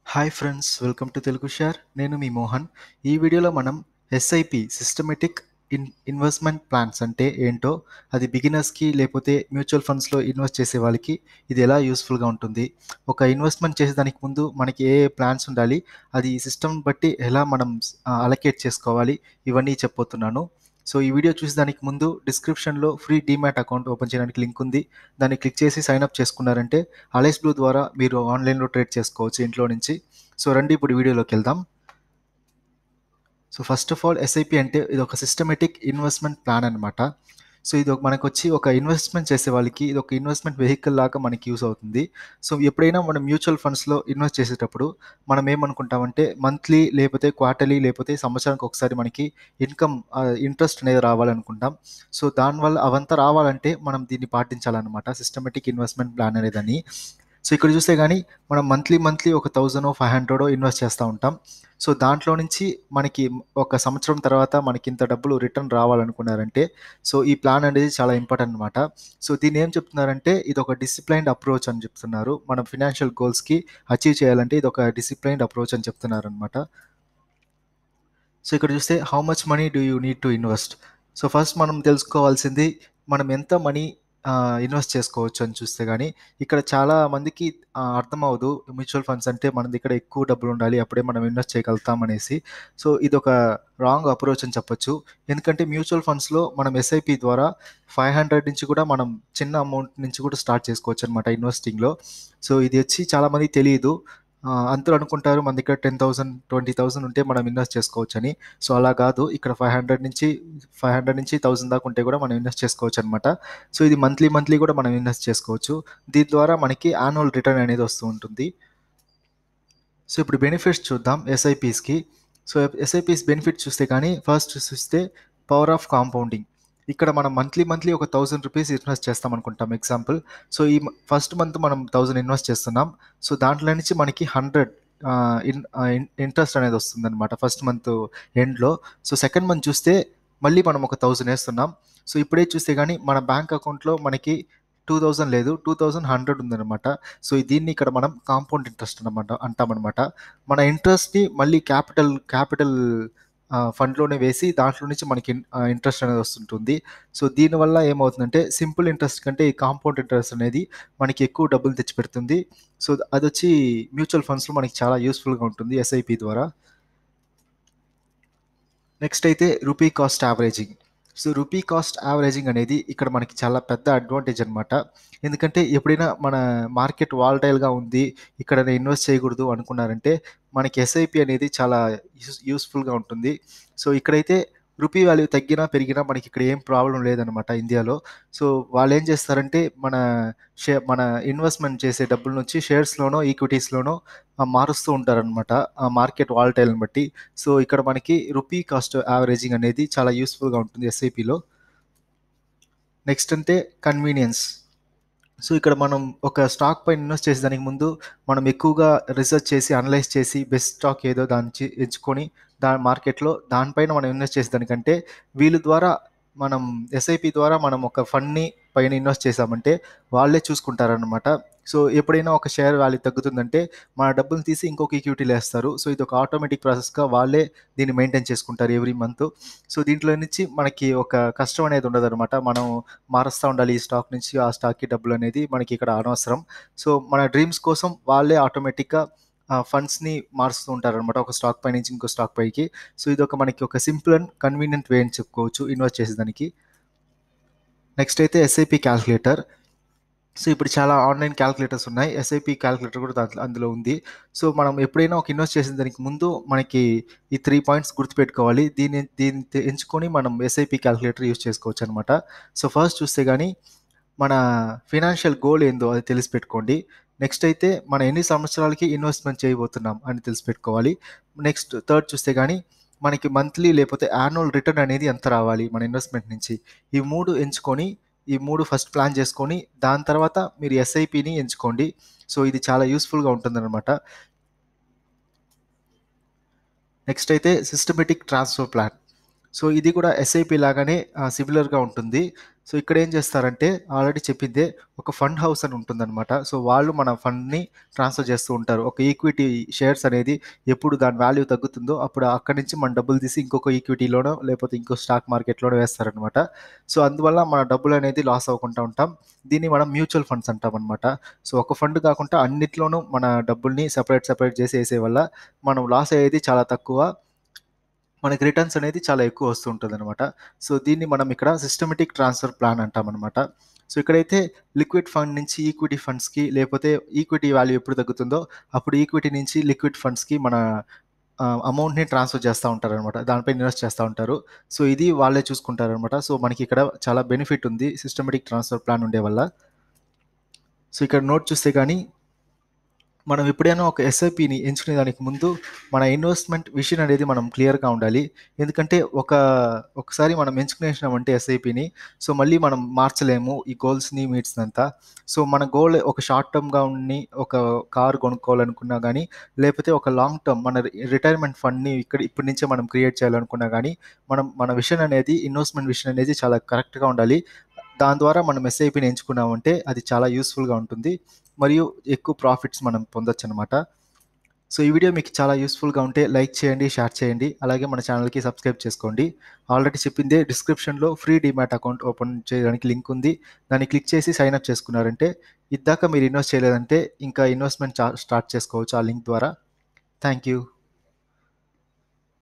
hi friends welcome to Telugu share నేను మీ మోహన్ ఈ వీడియోలో మనం SIP systematic in investment plans అంటే ఏంటో అది బిగినర్స్కి లేకపోతే మ్యూచువల్ ఫండ్స్లో ఇన్వెస్ట్ చేసే వాళ్ళకి ఇది ఎలా యూస్ఫుల్గా ఉంటుంది ఒక ఇన్వెస్ట్మెంట్ చేసేదానికి ముందు మనకి ఏ ఏ ప్లాన్స్ ఉండాలి అది సిస్టమ్ బట్టి ఎలా మనం అలకేట్ చేసుకోవాలి ఇవన్నీ చెప్పబోతున్నాను సో ఈ వీడియో చూసేదానికి ముందు డిస్క్రిప్షన్లో ఫ్రీ డీమ్యాట్ అకౌంట్ ఓపెన్ చేయడానికి లింక్ ఉంది దాన్ని క్లిక్ చేసి సైన్ అప్ చేసుకున్నారంటే అలైస్ బ్లూ ద్వారా మీరు ఆన్లైన్లో ట్రేడ్ చేసుకోవచ్చు ఇంట్లో నుంచి సో రండి ఇప్పుడు వీడియోలోకి వెళ్దాం so first of all SIP అంటే ఇది ఒక సిస్టమేటిక్ ఇన్వెస్ట్మెంట్ ప్లాన్ అనమాట సో ఇది ఒక మనకు వచ్చి ఒక ఇన్వెస్ట్మెంట్ చేసే వాళ్ళకి ఇది ఒక ఇన్వెస్ట్మెంట్ వెహికల్ లాగా మనకి యూస్ అవుతుంది సో ఎప్పుడైనా మనం మ్యూచువల్ ఫండ్స్లో ఇన్వెస్ట్ చేసేటప్పుడు మనం ఏమనుకుంటామంటే మంత్లీ లేకపోతే క్వార్టర్లీ లేకపోతే సంవత్సరానికి ఒకసారి మనకి ఇన్కమ్ ఇంట్రెస్ట్ అనేది రావాలనుకుంటాం సో దానివల్ల అవంతా రావాలంటే మనం దీన్ని పాటించాలన్నమాట సిస్టమేటిక్ ఇన్వెస్ట్మెంట్ ప్లాన్ అనేదని సో ఇక్కడ చూస్తే కానీ మనం మంత్లీ మంత్లీ ఒక థౌజండ్ ఫైవ్ హండ్రెడ్ ఇన్వెస్ట్ చేస్తూ ఉంటాం సో దాంట్లో నుంచి మనకి ఒక సంవత్సరం తర్వాత మనకి ఇంత డబ్బులు రిటర్న్ రావాలనుకున్నారంటే సో ఈ ప్లాన్ అనేది చాలా ఇంపార్టెంట్ అనమాట సో దీన్ని ఏం చెప్తున్నారంటే ఇది ఒక డిసిప్లైన్డ్ అప్రోచ్ అని చెప్తున్నారు మనం ఫినాన్షియల్ గోల్స్కి అచీవ్ చేయాలంటే ఇది ఒక డిసిప్లైన్డ్ అప్రోచ్ అని చెప్తున్నారు అనమాట సో ఇక్కడ చూస్తే how much money do you need to invest so first మనం తెలుసుకోవాల్సింది మనం ఎంత మనీ ఇన్వెస్ట్ చేసుకోవచ్చు అని చూస్తే కానీ ఇక్కడ చాలా మందికి అర్థం అవ్వదు మ్యూచువల్ ఫండ్స్ అంటే మన దగ్గర ఎక్కువ డబ్బులు ఉండాలి అప్పుడే మనం ఇన్వెస్ట్ చేయగలుగుతాం అనేసి సో ఇది ఒక రాంగ్ అప్రోచ్ అని చెప్పొచ్చు ఎందుకంటే మ్యూచువల్ ఫండ్స్లో మనం ఎస్ఐపి ద్వారా ఫైవ్ హండ్రెడ్ నుంచి కూడా మనం చిన్న అమౌంట్ నుంచి కూడా స్టార్ట్ చేసుకోవచ్చు అనమాట ఇన్వెస్టింగ్లో సో ఇది వచ్చి చాలామంది తెలియదు అందరూ అనుకుంటారు మన దగ్గర టెన్ థౌసండ్ ట్వంటీ థౌసండ్ ఉంటే మనం ఇన్వెస్ట్ చేసుకోవచ్చు అని సో అలా కాదు ఇక్కడ ఫైవ్ హండ్రెడ్ నుంచి ఫైవ్ హండ్రెడ్ నుంచి థౌసండ్ దాకా ఉంటే కూడా మనం ఇన్వెస్ట్ చేసుకోవచ్చు అనమాట సో ఇది మంత్లీ మంత్లీ కూడా మనం ఇన్వెస్ట్ చేసుకోవచ్చు దీని ద్వారా మనకి యాన్యువల్ రిటర్న్ అనేది వస్తూ ఉంటుంది సో ఇప్పుడు బెనిఫిట్స్ చూద్దాం ఎస్ఐపీస్కి సో ఎస్ఐపీస్ బెనిఫిట్స్ చూస్తే కానీ ఫస్ట్ చూస్తే పవర్ ఆఫ్ కాంపౌండింగ్ ఇక్కడ మనం మంత్లీ మంత్లీ ఒక థౌసండ్ రూపీస్ ఇన్వెస్ట్ చేస్తాం అనుకుంటాం ఎగ్జాంపుల్ సో ఈ ఫస్ట్ మంత్ మనం థౌసండ్ ఇన్వెస్ట్ చేస్తున్నాం సో దాంట్లో నుంచి మనకి హండ్రెడ్ ఇన్ ఇంట్రెస్ట్ అనేది వస్తుంది అనమాట ఫస్ట్ మంత్ ఎండ్లో సో సెకండ్ మంత్ చూస్తే మళ్ళీ మనం ఒక థౌసండ్ వేస్తున్నాం సో ఇప్పుడే చూస్తే కానీ మన బ్యాంక్ అకౌంట్లో మనకి టూ థౌజండ్ లేదు టూ థౌజండ్ హండ్రెడ్ ఉందన్నమాట సో దీన్ని ఇక్కడ మనం కాంపౌండ్ ఇంట్రెస్ట్ అనమాట అంటామన్నమాట మన ఇంట్రెస్ట్ని మళ్ళీ క్యాపిటల్ క్యాపిటల్ ఫండ్లోనే వేసి దాంట్లో నుంచి మనకి ఇంట్రెస్ట్ అనేది వస్తుంటుంది సో దీనివల్ల ఏమవుతుందంటే సింపుల్ ఇంట్రెస్ట్ కంటే ఈ కాంపౌండ్ ఇంట్రెస్ట్ అనేది మనకి ఎక్కువ డబ్బులు తెచ్చిపెడుతుంది సో అది వచ్చి మ్యూచువల్ ఫండ్స్లో మనకి చాలా యూస్ఫుల్గా ఉంటుంది ఎస్ఐపి ద్వారా నెక్స్ట్ అయితే rupee cost averaging so rupee cost averaging అనేది ఇక్కడ మనకి చాలా పెద్ద అడ్వాంటేజ్ అనమాట ఎందుకంటే ఎప్పుడైనా మన మార్కెట్ వాల్టైల్గా ఉంది ఇక్కడ ఇన్వెస్ట్ చేయకూడదు అనుకున్నారంటే మనకి ఎస్ఐపి అనేది చాలా యూస్ యూస్ఫుల్గా ఉంటుంది సో ఇక్కడైతే రూపీ వాల్యూ తగ్గినా పెరిగినా మనకి ఇక్కడ ఏం ప్రాబ్లం లేదనమాట ఇండియాలో సో వాళ్ళు ఏం చేస్తారంటే మన షే మన ఇన్వెస్ట్మెంట్ చేసే డబ్బుల నుంచి షేర్స్లోనో ఈక్విటీస్లోనో మారుస్తూ ఉంటారనమాట ఆ మార్కెట్ వాల్టైల్ని బట్టి సో ఇక్కడ మనకి రూపీ కాస్ట్ యావరేజింగ్ అనేది చాలా యూస్ఫుల్గా ఉంటుంది ఎస్ఐపిలో నెక్స్ట్ అంటే కన్వీనియన్స్ సో ఇక్కడ మనం ఒక స్టాక్ పైన ఇన్వెస్ట్ చేసేదానికి ముందు మనం ఎక్కువగా రీసెర్చ్ చేసి అనలైజ్ చేసి బెస్ట్ స్టాక్ ఏదో దాన్ని ఎంచుకొని దా మార్కెట్లో దానిపైన మనం ఇన్వెస్ట్ చేసేదానికంటే వీళ్ళ ద్వారా మనం ఎస్ఐపి ద్వారా మనం ఒక ఫండ్ని పైన ఇన్వెస్ట్ చేసామంటే వాళ్ళే చూసుకుంటారనమాట సో ఎప్పుడైనా ఒక షేర్ వాల్యూ తగ్గుతుందంటే మన డబ్బులు తీసి ఇంకొక ఈక్విటీలు వేస్తారు సో ఇది ఒక ఆటోమేటిక్ ప్రాసెస్గా వాళ్ళే దీన్ని మెయింటైన్ చేసుకుంటారు ఎవ్రీ మంత్ సో దీంట్లో నుంచి మనకి ఒక కష్టం అనేది ఉండదు అనమాట మనం మారుస్తూ ఉండాలి ఈ స్టాక్ నుంచి ఆ స్టాక్కి డబ్బులు అనేది మనకి ఇక్కడ అనవసరం సో మన డ్రీమ్స్ కోసం వాళ్ళే ఆటోమేటిక్గా ఫండ్స్ని మారుస్తూ ఉంటారు అనమాట ఒక స్టాక్ పై నుంచి ఇంకో స్టాక్ పైకి సో ఇది ఒక మనకి ఒక సింపుల్ అండ్ కన్వీనియంట్ వే అని చెప్పుకోవచ్చు ఇన్వెస్ట్ చేసేదానికి నెక్స్ట్ అయితే ఎస్ఐపి క్యాల్కులేటర్ సో ఇప్పుడు చాలా ఆన్లైన్ క్యాల్కులేటర్స్ ఉన్నాయి ఎస్ఐపి క్యాల్కులేటర్ కూడా దాంట్లో అందులో ఉంది సో మనం ఎప్పుడైనా ఒక ఇన్వెస్ట్ చేసిన దానికి ముందు మనకి ఈ త్రీ పాయింట్స్ గుర్తుపెట్టుకోవాలి దీన్ని దీన్ని ఎంచుకొని మనం ఎస్ఐపి క్యాల్కులేటర్ యూస్ చేసుకోవచ్చు అనమాట సో ఫస్ట్ చూస్తే కానీ మన ఫినాన్షియల్ గోల్ ఏందో అది తెలిసి పెట్టుకోండి నెక్స్ట్ అయితే మనం ఎన్ని సంవత్సరాలకి ఇన్వెస్ట్మెంట్ చేయబోతున్నాం అని తెలిసి పెట్టుకోవాలి నెక్స్ట్ థర్డ్ చూస్తే కానీ మనకి మంత్లీ లేకపోతే యాన్యువల్ రిటర్న్ అనేది ఎంత రావాలి మన ఇన్వెస్ట్మెంట్ నుంచి ఈ మూడు ఎంచుకొని ఈ మూడు ఫస్ట్ ప్లాన్ చేసుకొని దాని తర్వాత మీరు ఎస్ఐపిని ఎంచుకోండి సో ఇది చాలా యూస్ఫుల్గా ఉంటుందన్నమాట నెక్స్ట్ అయితే సిస్టమేటిక్ ట్రాన్స్ఫర్ ప్లాన్ సో ఇది కూడా ఎస్ఐపి లాగానే సిమిలర్గా ఉంటుంది సో ఇక్కడ ఏం చేస్తారంటే ఆల్రెడీ చెప్పిందే ఒక ఫండ్ హౌస్ అని ఉంటుందన్నమాట సో వాళ్ళు మన ఫండ్ని ట్రాన్స్ఫర్ చేస్తూ ఉంటారు ఒక ఈక్విటీ షేర్స్ అనేది ఎప్పుడు దాని వాల్యూ తగ్గుతుందో అప్పుడు అక్కడి నుంచి మన డబ్బులు తీసి ఇంకొక ఈక్విటీలోనో లేకపోతే ఇంకో స్టాక్ మార్కెట్లోనో వేస్తారనమాట సో అందువల్ల మన డబ్బులు అనేది లాస్ అవ్వకుండా ఉంటాం దీన్ని మనం మ్యూచువల్ ఫండ్స్ అంటాం అనమాట సో ఒక ఫండ్ కాకుండా అన్నిట్లోనూ మన డబ్బుల్ని సెపరేట్ సెపరేట్ చేసి వేసే వల్ల మనం లాస్ అయ్యేది చాలా తక్కువ మనకి రిటర్న్స్ అనేది చాలా ఎక్కువ వస్తూ ఉంటుంది అనమాట సో దీన్ని మనం ఇక్కడ సిస్టమేటిక్ ట్రాన్స్ఫర్ ప్లాన్ అంటాం అనమాట సో ఇక్కడైతే లిక్విడ్ ఫండ్ నుంచి ఈక్విటీ ఫండ్స్కి లేకపోతే ఈక్విటీ వాల్యూ ఎప్పుడు తగ్గుతుందో అప్పుడు ఈక్విటీ నుంచి లిక్విడ్ ఫండ్స్కి మన అమౌంట్ని ట్రాన్స్ఫర్ చేస్తూ ఉంటారు అనమాట దానిపై ఇన్వెస్ట్ చేస్తూ ఉంటారు సో ఇది వాళ్ళే చూసుకుంటారు అనమాట సో మనకి ఇక్కడ చాలా బెనిఫిట్ ఉంది సిస్టమేటిక్ ట్రాన్స్ఫర్ ప్లాన్ ఉండే వల్ల సో ఇక్కడ నోట్ చూస్తే కానీ మనం ఎప్పుడైనా ఒక ఎస్ఐపిని ఎంచుకునే దానికి ముందు మన ఇన్వెస్ట్మెంట్ విషన్ అనేది మనం క్లియర్గా ఉండాలి ఎందుకంటే ఒక ఒకసారి మనం ఎంచుకునేసినామంటే ఎస్ఐపిని సో మళ్ళీ మనం మార్చలేము ఈ గోల్స్ని మీట్స్ అంతా సో మన గోల్ ఒక షార్ట్ టర్మ్గా ఉండి ఒక కార్ కొనుక్కోవాలనుకున్నా కానీ లేకపోతే ఒక లాంగ్ టర్మ్ మన రిటైర్మెంట్ ఫండ్ని ఇక్కడ ఇప్పటి నుంచే మనం క్రియేట్ చేయాలనుకున్నా కానీ మనం మన విషన్ అనేది ఇన్వెస్ట్మెంట్ విషన్ అనేది చాలా కరెక్ట్గా ఉండాలి దాని ద్వారా మనం ఎస్ఐపిని ఎంచుకున్నామంటే అది చాలా యూస్ఫుల్గా ఉంటుంది మరియు ఎక్కువ ప్రాఫిట్స్ మనం పొందొచ్చు అనమాట సో ఈ వీడియో మీకు చాలా యూస్ఫుల్గా ఉంటే లైక్ చేయండి షేర్ చేయండి అలాగే మన ఛానల్కి సబ్స్క్రైబ్ చేసుకోండి ఆల్రెడీ చెప్పిందే డిస్క్రిప్షన్లో ఫ్రీ డిమాట్ అకౌంట్ ఓపెన్ చేయడానికి లింక్ ఉంది దాన్ని క్లిక్ చేసి సైన్ అప్ చేసుకున్నారంటే ఇద్దాక మీరు ఇన్వెస్ట్ చేయలేదంటే ఇంకా ఇన్వెస్ట్మెంట్ స్టార్ట్ చేసుకోవచ్చు ఆ లింక్ ద్వారా థ్యాంక్ యూ